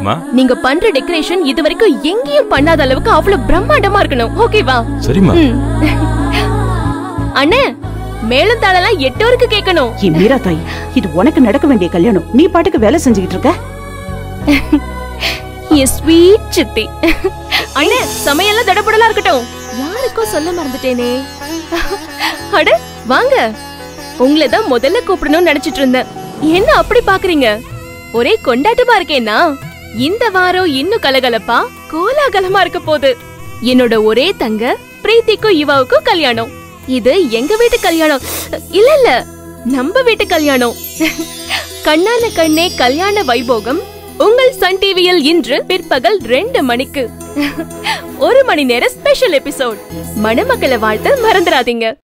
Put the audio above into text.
மா நீங்க பண்ற டெக்கரேஷன் இது வரைக்கும் எங்கேயும் பண்ணாத அளவுக்கு அவ்வளவு பிரம்மாண்டமா இருக்கணும் ஓகேவா சரிம்மா ம். அண்ணே மேலும் தாளெல்லாம் எட்டோருக்கு கேட்கணும் என் மீரா தாய் இது உனக்கு நடக்க வேண்டிய கல்யாணம் நீ பாட்டுக்கு வேலை செஞ்சுக்கிட்டு இருக்க என் ஸ்வீட் சித்தி அண்ணே சமையல்லாம் தடபுடலா இருக்கட்டும் யாருக்கோ சொல்ல மறந்துட்டேனே அட வாங்க உங்களை தான் முதல்ல கூப்பிடணும்னு நினைச்சிட்டு இருந்தேன் என்ன அப்படி பாக்குறீங்க ஒரே கொண்டாட்டமா இருக்கேன்னா இந்த வாரம் இன்னும் கலகலப்பா கோலாகலமா இருக்க போகுது என்னோட ஒரே தங்க பிரீத்திக்கும் இவாவுக்கும் கல்யாணம் இது எங்க வீட்டு கல்யாணம் இல்ல இல்ல நம்ம வீட்டு கல்யாணம் கண்ணான கண்ணே கல்யாண வைபோகம் உங்கள் சன் டிவியில் இன்று பிற்பகல் ரெண்டு மணிக்கு ஒரு மணி நேர ஸ்பெஷல் எபிசோட் மணமக்களை வாழ்த்த மறந்துடாதீங்க